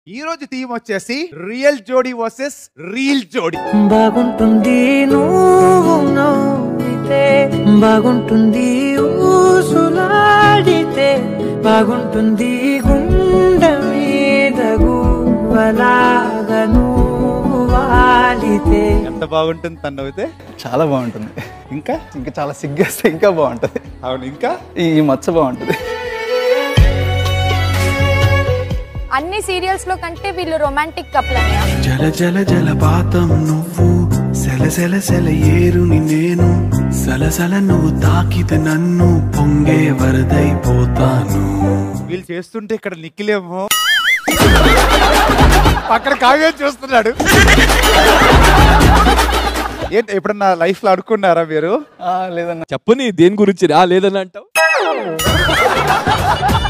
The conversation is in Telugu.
ఈ రోజు థీమ్ వచ్చేసి రియల్ జోడీ వర్సెస్ రీల్ జోడీ బాగుంటుంది నువ్వు నవ్వితే బాగుంటుంది ఊసులాడితే బాగుంటుంది గుండె మీద గువ్వలాగా నువ్వు వాలితే ఎంత బాగుంటుంది తను అయితే చాలా బాగుంటుంది ఇంకా ఇంకా చాలా సిగ్గేస్తే ఇంకా బాగుంటుంది అవును ఇంకా ఈ ఈ మచ్చ బాగుంటుంది అన్ని సీరియల్స్ లో కంటే వీళ్ళు రొమాంటిక్ కపుల్ అన్నయ్య జల జల జలపాతం నువ్వు సెల సెల సెల ఏరుని నేను సలసల నువ్వు తాకితే నన్ను పొంగే వరదైపోతాను వీళ్ళు చేస్తుంటే ఇక్కడ నిఖిలేమో పక్కన కావ్యం చూస్తున్నాడు ఏంటి ఎప్పుడన్నా లైఫ్ లో అనుకున్నారా మీరు ఆ, లేదన్న చెప్పు నీ దేని గురించి రా లేదని అంటావు